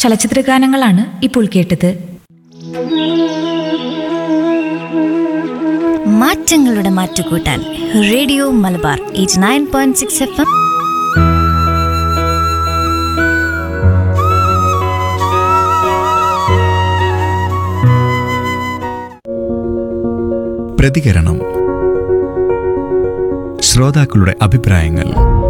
ചലച്ചിത്ര ഗാനങ്ങളാണ് ഇപ്പോൾ കേട്ടത് മാറ്റങ്ങളുടെ മാറ്റുകൂട്ടാൻ radio Malabar eight nine point six F M പ്രതികരണം ശ്രോതാക്കളുടെ അഭിപ്രായങ്ങൾ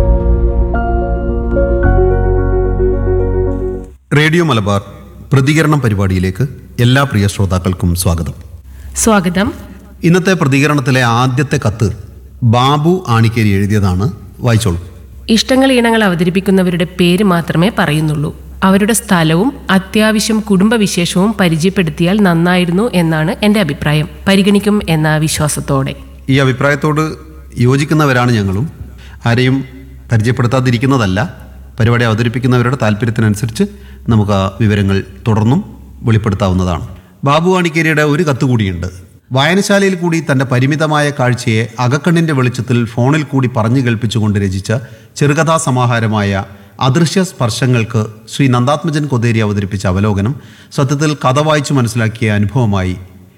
റേഡിയോ മലബാർ പ്രതികരണം പരിപാടിയിലേക്ക് എല്ലാ പ്രിയ ശ്രോതാക്കൾക്കും സ്വാഗതം സ്വാഗതം ഇന്നത്തെ പ്രതികരണത്തിലെ ആദ്യത്തെ കത്ത് ബാബു ആണിക്കേരി എഴുതിയതാണ് വായിച്ചോളൂ ഇഷ്ടങ്ങൾ ഈണങ്ങൾ അവതരിപ്പിക്കുന്നവരുടെ പേര് മാത്രമേ പറയുന്നുള്ളൂ അവരുടെ സ്ഥലവും അത്യാവശ്യം കുടുംബവിശേഷവും പരിചയപ്പെടുത്തിയാൽ നന്നായിരുന്നു എന്നാണ് എൻ്റെ അഭിപ്രായം പരിഗണിക്കും എന്ന വിശ്വാസത്തോടെ ഈ അഭിപ്രായത്തോട് യോജിക്കുന്നവരാണ് ഞങ്ങളും ആരെയും പരിചയപ്പെടുത്താതിരിക്കുന്നതല്ല പരിപാടി അവതരിപ്പിക്കുന്നവരുടെ താല്പര്യത്തിനനുസരിച്ച് നമുക്ക് ആ വിവരങ്ങൾ തുടർന്നും വെളിപ്പെടുത്താവുന്നതാണ് ബാബു ആണിക്കേരിയുടെ ഒരു കത്ത് കൂടിയുണ്ട് വായനശാലയിൽ കൂടി തൻ്റെ പരിമിതമായ കാഴ്ചയെ അകക്കണ്ണിൻ്റെ വെളിച്ചത്തിൽ ഫോണിൽ കൂടി പറഞ്ഞു കേൾപ്പിച്ചുകൊണ്ട് രചിച്ച ചെറുകഥാ സമാഹാരമായ അദൃശ്യ സ്പർശങ്ങൾക്ക് ശ്രീ നന്ദാത്മജൻ കൊതേരി അവതരിപ്പിച്ച അവലോകനം സത്യത്തിൽ കഥ വായിച്ചു മനസ്സിലാക്കിയ അനുഭവമായി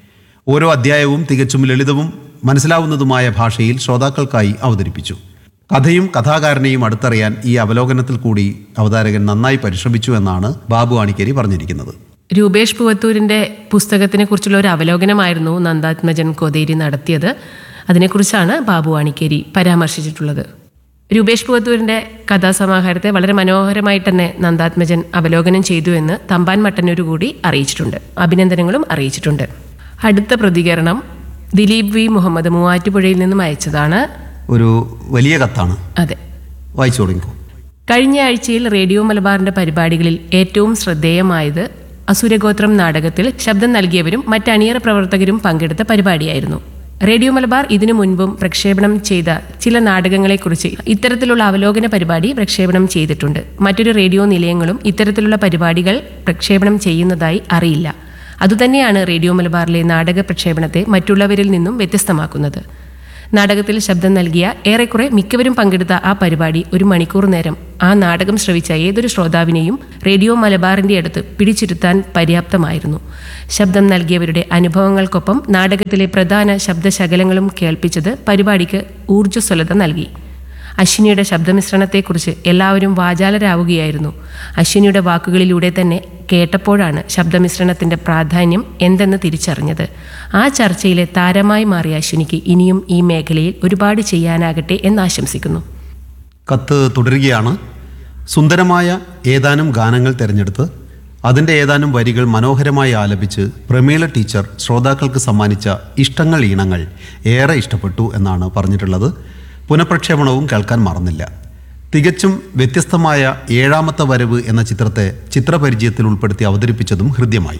ഓരോ അധ്യായവും തികച്ചും ലളിതവും മനസ്സിലാവുന്നതുമായ ഭാഷയിൽ ശ്രോതാക്കൾക്കായി അവതരിപ്പിച്ചു കഥയും കഥാകാരനെയും അടുത്തറിയാൻ ഈ അവലോകനത്തിൽ കൂടി അവതാരകൻ നന്നായി പരിശ്രമിച്ചു എന്നാണ് ബാബു ആണിക്കേരി പറഞ്ഞിരിക്കുന്നത് രൂപേഷ് പുവത്തൂരിൻ്റെ പുസ്തകത്തിനെ കുറിച്ചുള്ള ഒരു അവലോകനമായിരുന്നു നന്ദാത്മജൻ കൊതേരി നടത്തിയത് അതിനെക്കുറിച്ചാണ് ബാബു വാണിക്കേരി പരാമർശിച്ചിട്ടുള്ളത് രൂപേഷ് പുവത്തൂരിൻ്റെ കഥാസമാഹാരത്തെ വളരെ മനോഹരമായിട്ട് തന്നെ നന്ദാത്മജൻ അവലോകനം ചെയ്തു എന്ന് തമ്പാൻ മട്ടന്നൂർ കൂടി അറിയിച്ചിട്ടുണ്ട് അഭിനന്ദനങ്ങളും അറിയിച്ചിട്ടുണ്ട് അടുത്ത പ്രതികരണം ദിലീപ് വി മുഹമ്മദ് മൂവാറ്റുപുഴയിൽ നിന്നും അയച്ചതാണ് ഒരു വലിയ കത്താണ് അതെ വായിച്ചു തുടങ്ങിക്കോ കഴിഞ്ഞ ആഴ്ചയിൽ റേഡിയോ മലബാറിന്റെ പരിപാടികളിൽ ഏറ്റവും ശ്രദ്ധേയമായത് അസുരഗോത്രം നാടകത്തിൽ ശബ്ദം നൽകിയവരും മറ്റ് അണിയറ പ്രവർത്തകരും പങ്കെടുത്ത പരിപാടിയായിരുന്നു റേഡിയോ മലബാർ ഇതിനു മുൻപും പ്രക്ഷേപണം ചെയ്ത ചില നാടകങ്ങളെക്കുറിച്ച് ഇത്തരത്തിലുള്ള അവലോകന പരിപാടി പ്രക്ഷേപണം ചെയ്തിട്ടുണ്ട് മറ്റൊരു റേഡിയോ നിലയങ്ങളും ഇത്തരത്തിലുള്ള പരിപാടികൾ പ്രക്ഷേപണം ചെയ്യുന്നതായി അറിയില്ല അതുതന്നെയാണ് റേഡിയോ മലബാറിലെ നാടക പ്രക്ഷേപണത്തെ മറ്റുള്ളവരിൽ നിന്നും വ്യത്യസ്തമാക്കുന്നത് നാടകത്തിൽ ശബ്ദം നൽകിയ ഏറെക്കുറെ മിക്കവരും പങ്കെടുത്ത ആ പരിപാടി ഒരു മണിക്കൂർ നേരം ആ നാടകം ശ്രവിച്ച ഏതൊരു ശ്രോതാവിനെയും റേഡിയോ മലബാറിന്റെ അടുത്ത് പിടിച്ചിരുത്താൻ പര്യാപ്തമായിരുന്നു ശബ്ദം നൽകിയവരുടെ അനുഭവങ്ങൾക്കൊപ്പം നാടകത്തിലെ പ്രധാന ശബ്ദശകലങ്ങളും കേൾപ്പിച്ചത് പരിപാടിക്ക് ഊർജ്ജസ്വലത നൽകി അശ്വിനിയുടെ ശബ്ദമിശ്രണത്തെക്കുറിച്ച് എല്ലാവരും വാചാലരാവുകയായിരുന്നു അശ്വിനിയുടെ വാക്കുകളിലൂടെ തന്നെ കേട്ടപ്പോഴാണ് ശബ്ദമിശ്രണത്തിന്റെ പ്രാധാന്യം എന്തെന്ന് തിരിച്ചറിഞ്ഞത് ആ ചർച്ചയിലെ താരമായി മാറിയ അശ്വിനിക്ക് ഇനിയും ഈ മേഖലയിൽ ഒരുപാട് ചെയ്യാനാകട്ടെ എന്ന് ആശംസിക്കുന്നു കത്ത് തുടരുകയാണ് സുന്ദരമായ ഏതാനും ഗാനങ്ങൾ തിരഞ്ഞെടുത്ത് അതിൻ്റെ ഏതാനും വരികൾ മനോഹരമായി ആലപിച്ച് പ്രമീള ടീച്ചർ ശ്രോതാക്കൾക്ക് സമ്മാനിച്ച ഇഷ്ടങ്ങൾ ഈണങ്ങൾ ഏറെ ഇഷ്ടപ്പെട്ടു എന്നാണ് പറഞ്ഞിട്ടുള്ളത് പുനഃപ്രക്ഷേപണവും കേൾക്കാൻ മറന്നില്ല തികച്ചും വ്യത്യസ്തമായ ഏഴാമത്തെ വരവ് എന്ന ചിത്രത്തെ ചിത്രപരിചയത്തിൽ ഉൾപ്പെടുത്തി അവതരിപ്പിച്ചതും ഹൃദ്യമായി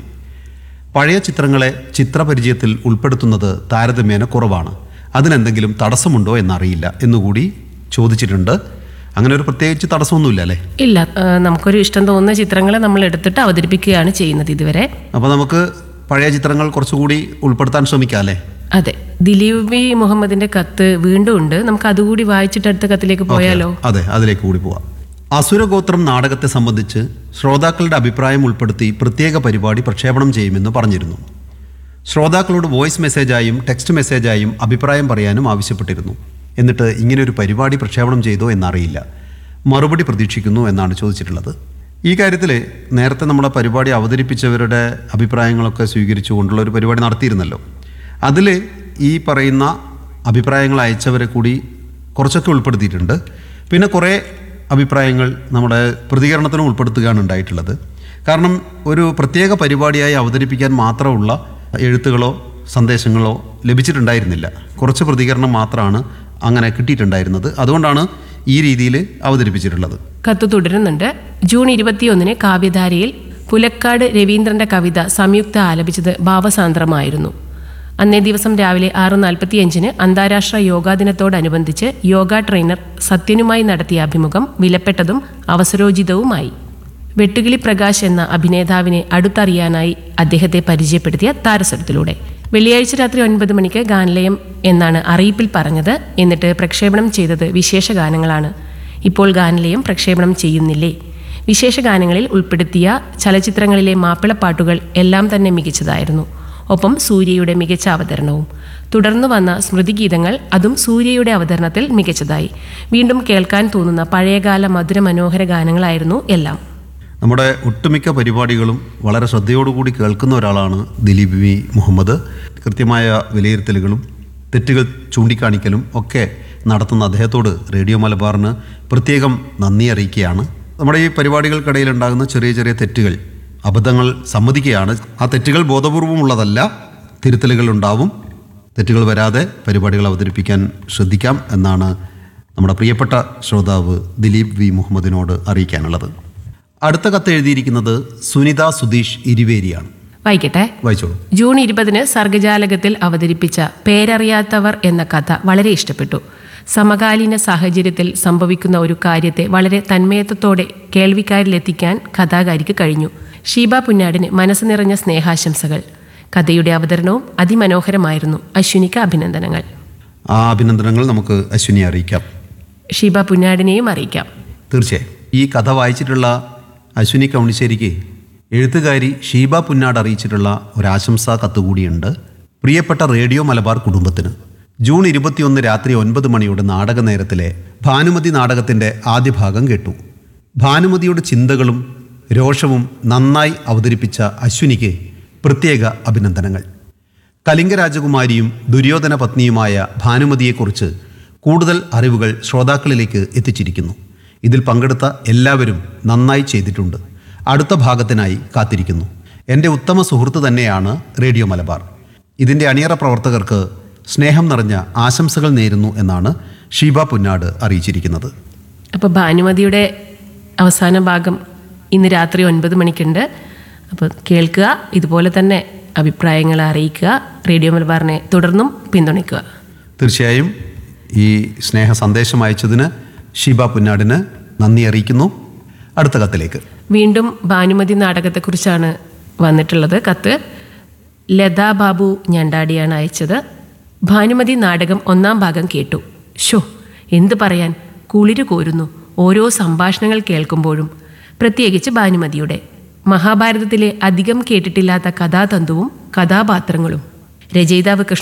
പഴയ ചിത്രങ്ങളെ ചിത്രപരിചയത്തിൽ ഉൾപ്പെടുത്തുന്നത് താരതമ്യേന കുറവാണ് അതിനെന്തെങ്കിലും തടസ്സമുണ്ടോ എന്നറിയില്ല എന്നുകൂടി ചോദിച്ചിട്ടുണ്ട് അങ്ങനെ ഒരു പ്രത്യേകിച്ച് തടസ്സമൊന്നുമില്ല അല്ലേ ഇല്ല ആ, നമുക്കൊരു ഇഷ്ടം തോന്നുന്ന ചിത്രങ്ങളെ നമ്മൾ എടുത്തിട്ട് അവതരിപ്പിക്കുകയാണ് ചെയ്യുന്നത് ഇതുവരെ അപ്പോൾ നമുക്ക് പഴയ ചിത്രങ്ങൾ കുറച്ചുകൂടി ഉൾപ്പെടുത്താൻ ശ്രമിക്കാം അല്ലേ അതെ ദിലീപ് വി മുഹമ്മദിന്റെ കത്ത് വീണ്ടും ഉണ്ട് നമുക്ക് അതുകൂടി വായിച്ചിട്ട് അടുത്ത കത്തിലേക്ക് പോയാലോ അതെ അതിലേക്ക് കൂടി പോവാം അസുരഗോത്രം നാടകത്തെ സംബന്ധിച്ച് ശ്രോതാക്കളുടെ അഭിപ്രായം ഉൾപ്പെടുത്തി പ്രത്യേക പരിപാടി പ്രക്ഷേപണം ചെയ്യുമെന്ന് പറഞ്ഞിരുന്നു ശ്രോതാക്കളോട് വോയിസ് മെസ്സേജായും ടെക്സ്റ്റ് മെസ്സേജായും അഭിപ്രായം പറയാനും ആവശ്യപ്പെട്ടിരുന്നു എന്നിട്ട് ഇങ്ങനെ ഒരു പരിപാടി പ്രക്ഷേപണം ചെയ്തോ എന്നറിയില്ല മറുപടി പ്രതീക്ഷിക്കുന്നു എന്നാണ് ചോദിച്ചിട്ടുള്ളത് ഈ കാര്യത്തിൽ നേരത്തെ നമ്മളെ പരിപാടി അവതരിപ്പിച്ചവരുടെ അഭിപ്രായങ്ങളൊക്കെ സ്വീകരിച്ചുകൊണ്ടുള്ള ഒരു പരിപാടി നടത്തിയിരുന്നല്ലോ അതിൽ ഈ പറയുന്ന അഭിപ്രായങ്ങൾ അയച്ചവരെ കൂടി കുറച്ചൊക്കെ ഉൾപ്പെടുത്തിയിട്ടുണ്ട് പിന്നെ കുറേ അഭിപ്രായങ്ങൾ നമ്മുടെ പ്രതികരണത്തിനും ഉൾപ്പെടുത്തുകയാണ് ഉണ്ടായിട്ടുള്ളത് കാരണം ഒരു പ്രത്യേക പരിപാടിയായി അവതരിപ്പിക്കാൻ മാത്രമുള്ള എഴുത്തുകളോ സന്ദേശങ്ങളോ ലഭിച്ചിട്ടുണ്ടായിരുന്നില്ല കുറച്ച് പ്രതികരണം മാത്രമാണ് അങ്ങനെ കിട്ടിയിട്ടുണ്ടായിരുന്നത് അതുകൊണ്ടാണ് ഈ രീതിയിൽ അവതരിപ്പിച്ചിട്ടുള്ളത് കത്ത് തുടരുന്നുണ്ട് ജൂൺ ഇരുപത്തിയൊന്നിന് കാവ്യധാരയിൽ പുലക്കാട് രവീന്ദ്രന്റെ കവിത സംയുക്ത ആലപിച്ചത് ഭാവസാന്ദ്രമായിരുന്നു അന്നേ ദിവസം രാവിലെ ആറ് നാൽപ്പത്തിയഞ്ചിന് അന്താരാഷ്ട്ര യോഗാ ദിനത്തോടനുബന്ധിച്ച് യോഗ ട്രെയിനർ സത്യനുമായി നടത്തിയ അഭിമുഖം വിലപ്പെട്ടതും അവസരോചിതവുമായി വെട്ടുകിളി പ്രകാശ് എന്ന അഭിനേതാവിനെ അടുത്തറിയാനായി അദ്ദേഹത്തെ പരിചയപ്പെടുത്തിയ താരസ്വരത്തിലൂടെ വെള്ളിയാഴ്ച രാത്രി ഒൻപത് മണിക്ക് ഗാനലയം എന്നാണ് അറിയിപ്പിൽ പറഞ്ഞത് എന്നിട്ട് പ്രക്ഷേപണം ചെയ്തത് വിശേഷ ഗാനങ്ങളാണ് ഇപ്പോൾ ഗാനലയം പ്രക്ഷേപണം ചെയ്യുന്നില്ലേ വിശേഷ ഗാനങ്ങളിൽ ഉൾപ്പെടുത്തിയ ചലച്ചിത്രങ്ങളിലെ മാപ്പിളപ്പാട്ടുകൾ എല്ലാം തന്നെ മികച്ചതായിരുന്നു ഒപ്പം സൂര്യയുടെ മികച്ച അവതരണവും തുടർന്ന് വന്ന സ്മൃതിഗീതങ്ങൾ അതും സൂര്യയുടെ അവതരണത്തിൽ മികച്ചതായി വീണ്ടും കേൾക്കാൻ തോന്നുന്ന പഴയകാല മധുര മനോഹര ഗാനങ്ങളായിരുന്നു എല്ലാം നമ്മുടെ ഒട്ടുമിക്ക പരിപാടികളും വളരെ ശ്രദ്ധയോടുകൂടി കേൾക്കുന്ന ഒരാളാണ് ദിലീപ് വി മുഹമ്മദ് കൃത്യമായ വിലയിരുത്തലുകളും തെറ്റുകൾ ചൂണ്ടിക്കാണിക്കലും ഒക്കെ നടത്തുന്ന അദ്ദേഹത്തോട് റേഡിയോ മലബാറിന് പ്രത്യേകം നന്ദി അറിയിക്കുകയാണ് നമ്മുടെ ഈ പരിപാടികൾക്കിടയിൽ ഉണ്ടാകുന്ന ചെറിയ ചെറിയ തെറ്റുകൾ അബദ്ധങ്ങൾ സമ്മതിക്കുകയാണ് ആ തെറ്റുകൾ ബോധപൂർവമുള്ളതല്ല തിരുത്തലുകൾ ഉണ്ടാവും തെറ്റുകൾ വരാതെ പരിപാടികൾ അവതരിപ്പിക്കാൻ ശ്രദ്ധിക്കാം എന്നാണ് നമ്മുടെ പ്രിയപ്പെട്ട ശ്രോതാവ് ദിലീപ് വി മുഹമ്മദിനോട് അറിയിക്കാനുള്ളത് അടുത്ത കത്ത് എഴുതിയിരിക്കുന്നത് സുനിത സുധീഷ് ഇരുവേരിയാണ് വായിക്കട്ടെ വായിച്ചോളൂ ജൂൺ ഇരുപതിന് സർഗജാലകത്തിൽ അവതരിപ്പിച്ച പേരറിയാത്തവർ എന്ന കഥ വളരെ ഇഷ്ടപ്പെട്ടു സമകാലീന സാഹചര്യത്തിൽ സംഭവിക്കുന്ന ഒരു കാര്യത്തെ വളരെ തന്മയത്വത്തോടെ കേൾവിക്കാരിലെത്തിക്കാൻ കഥാകാരിക്ക് കഴിഞ്ഞു ഷീബ പുന്നാടിന് മനസ്സ് നിറഞ്ഞ സ്നേഹാശംസകൾ കഥയുടെ അവതരണവും അതിമനോഹരമായിരുന്നു അശ്വിനിക്ക് അഭിനന്ദനങ്ങൾ ആ അഭിനന്ദനങ്ങൾ നമുക്ക് അശ്വിനി അറിയിക്കാം ഷീബ പുന്നാടിനെയും അറിയിക്കാം തീർച്ചയായും ഈ കഥ വായിച്ചിട്ടുള്ള അശ്വിനി കൗണിശ്ശേരിക്ക് എഴുത്തുകാരി ഷീബ പുന്നാട് അറിയിച്ചിട്ടുള്ള ഒരാശംസാ കത്ത് കൂടിയുണ്ട് പ്രിയപ്പെട്ട റേഡിയോ മലബാർ കുടുംബത്തിന് ജൂൺ ഇരുപത്തിയൊന്ന് രാത്രി ഒൻപത് മണിയുടെ നാടക നേരത്തിലെ ഭാനുമതി നാടകത്തിൻ്റെ ആദ്യ ഭാഗം കേട്ടു ഭാനുമതിയുടെ ചിന്തകളും രോഷവും നന്നായി അവതരിപ്പിച്ച അശ്വിനിക്ക് പ്രത്യേക അഭിനന്ദനങ്ങൾ കലിംഗ രാജകുമാരിയും ദുര്യോധന പത്നിയുമായ ഭാനുമതിയെക്കുറിച്ച് കൂടുതൽ അറിവുകൾ ശ്രോതാക്കളിലേക്ക് എത്തിച്ചിരിക്കുന്നു ഇതിൽ പങ്കെടുത്ത എല്ലാവരും നന്നായി ചെയ്തിട്ടുണ്ട് അടുത്ത ഭാഗത്തിനായി കാത്തിരിക്കുന്നു എൻ്റെ ഉത്തമ സുഹൃത്ത് തന്നെയാണ് റേഡിയോ മലബാർ ഇതിൻ്റെ അണിയറ പ്രവർത്തകർക്ക് സ്നേഹം നിറഞ്ഞ ആശംസകൾ നേരുന്നു എന്നാണ് ഷീബ പുന്നാട് അറിയിച്ചിരിക്കുന്നത് അപ്പോൾ ഭാനുമതിയുടെ അവസാന ഭാഗം ഇന്ന് രാത്രി ഒൻപത് മണിക്കുണ്ട് അപ്പോൾ കേൾക്കുക ഇതുപോലെ തന്നെ അഭിപ്രായങ്ങൾ അറിയിക്കുക റേഡിയോ മലബാറിനെ തുടർന്നും പിന്തുണയ്ക്കുക തീർച്ചയായും ഈ സ്നേഹ സന്ദേശം അയച്ചതിന് ഷീബ പുന്നാടിന് നന്ദി അറിയിക്കുന്നു അടുത്ത കത്തിലേക്ക് വീണ്ടും ഭാനുമതി നാടകത്തെക്കുറിച്ചാണ് വന്നിട്ടുള്ളത് കത്ത് ലതാ ബാബു ഞണ്ടാടിയാണ് അയച്ചത് ഭാനുമതി നാടകം ഒന്നാം ഭാഗം കേട്ടു ഷോ എന്ത് പറയാൻ കുളിര് കോരുന്നു ഓരോ സംഭാഷണങ്ങൾ കേൾക്കുമ്പോഴും പ്രത്യേകിച്ച് ഭാനുമതിയുടെ മഹാഭാരതത്തിലെ അധികം കേട്ടിട്ടില്ലാത്ത കഥാതന്തുവും കഥാപാത്രങ്ങളും രചയിതാവ് കൃഷ്ണ